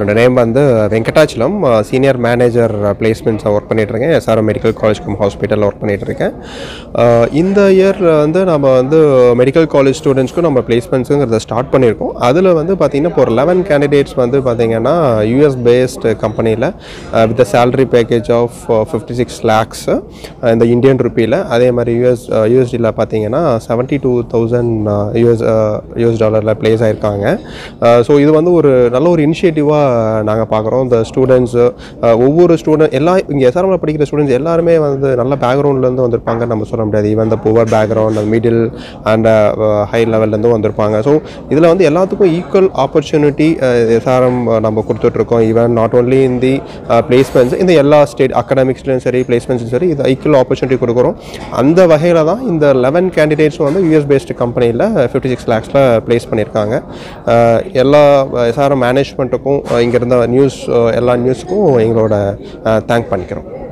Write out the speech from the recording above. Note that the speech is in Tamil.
என்னோட நேம் வந்து வெங்கடாச்சலம் சீனியர் மேனேஜர் பிளேஸ்மெண்ட்ஸாக ஒர்க் பண்ணிகிட்ருக்கேன் எஸ்ஆர்எம் மெடிக்கல் காலேஜ் கம் ஹாஸ்பிட்டலில் ஒர்க் பண்ணிகிட்ருக்கேன் இந்த இயர் வந்து நம்ம வந்து மெடிக்கல் காலேஜ் ஸ்டூடெண்ட்ஸ்க்கும் நம்ம பிளேஸ்மெண்ட்ஸுங்கிறத ஸ்டார்ட் பண்ணியிருக்கோம் அதில் வந்து பார்த்திங்கன்னா இப்போ ஒரு லெவன் கேண்டிடேட்ஸ் வந்து பார்த்திங்கன்னா யூஎஸ் பேஸ்டு கம்பெனியில் with salary package of fifty six lakhs இந்த இந்தியன் ருப்பியில் அதே மாதிரி யூஎஸ் யூஎஸ்டியில் பார்த்தீங்கன்னா seventy two thousand US US டாலரில் ப்ளேஸ் ஆயிருக்காங்க ஸோ இது வந்து ஒரு நல்ல ஒரு இனிஷியேட்டிவாக நாங்கள் பார்க்குறோம் இந்த ஸ்டூடெண்ட்ஸு ஒவ்வொரு ஸ்டூடெண்ட் எல்லா இங்கே எஸ்ஆர்எம்ல படிக்கிற ஸ்டூடெண்ட்ஸ் எல்லாருமே வந்து நல்ல பேக்ரவுண்ட்லேருந்து வந்திருப்பாங்க நம்ம சொல்ல முடியாது ஈவன் இந்த poor background middle and high லெவல்லேருந்து வந்திருப்பாங்க ஸோ இதில் வந்து எல்லாத்துக்கும் ஈக்குவல் ஆப்பர்ச்சுனிட்டி எஸ்ஆர்எம் நம்ம கொடுத்துட்ருக்கோம் even not only in the placements இந்த எல்லா ஸ்டேட் அகடமிக்ஸ்லையும் சரி பிளேஸ்மெண்ட்ஸும் சரி இது ஈக்குவல் ஆப்பர்ச்சுனிட்டி கொடுக்குறோம் அந்த வகையில் தான் இந்த லெவன் கேண்டிடேட்ஸும் வந்து யூஎஸ் பேஸ்டு கம்பெனியில் ஃபிஃப்டி சிக்ஸ் லேக்ஸில் ப்ளேஸ் பண்ணியிருக்காங்க அஹ் எல்லா எஸ்ஆர்எம் மேனேஜ்மெண்ட்டுக்கும் இங்கே இருந்த நியூஸ் எல்லா நியூஸுக்கும் எங்களோட தேங்க் பண்ணிக்கிறோம்